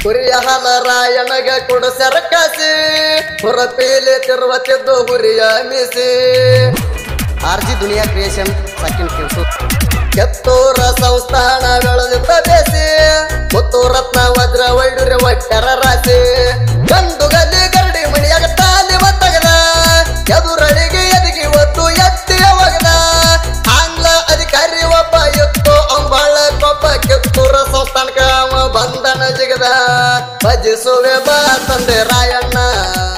ಹುರಿಯ ಹಲ ರಾಯಣಗ ಕೊಡಸರ ಕಾಸಿ ಹುರಪೀಲಿ ತಿರುವತ್ತಿದ್ದು ಹುರಿಯ ಮಿಸಿ R G Duniya creation second ಕೆಲಸ ಕೆತ್ತೂರ ಸಂಸ್ಥಾನ ಬೆಳೆದಿದ್ದ ಬೇಸಿ ಮುತ್ತು ರತ್ನ ವಜ್ರ ವೈಡೂರ್ಯ ಒಟ್ಟರ ರಾಶಿ ಗಂಡು ಗಲ್ಲಿ ಗರಡಿ ಮಣಿಯಾಗ ತಾಲಿ ಒತ್ತಗದ ಎದುರಳಿಗೆ ಎದಗಿ ಒತ್ತು ಎತ್ತಿಯ ಒಗದ ಆಂಗ್ಲ ಅಧಿಕಾರಿ ಒಬ್ಬ ಎತ್ತು ಅಂಬಾಳ ಕೊಬ್ಬ ಕೆತ್ತೂರ ಸಂಸ್ಥಾನಕ ಅವ ಬಂಧನ ಜಿಗದ ಭಜಿಸುವೆ ಬಾ ತಂದೆ ರಾಯಣ್ಣ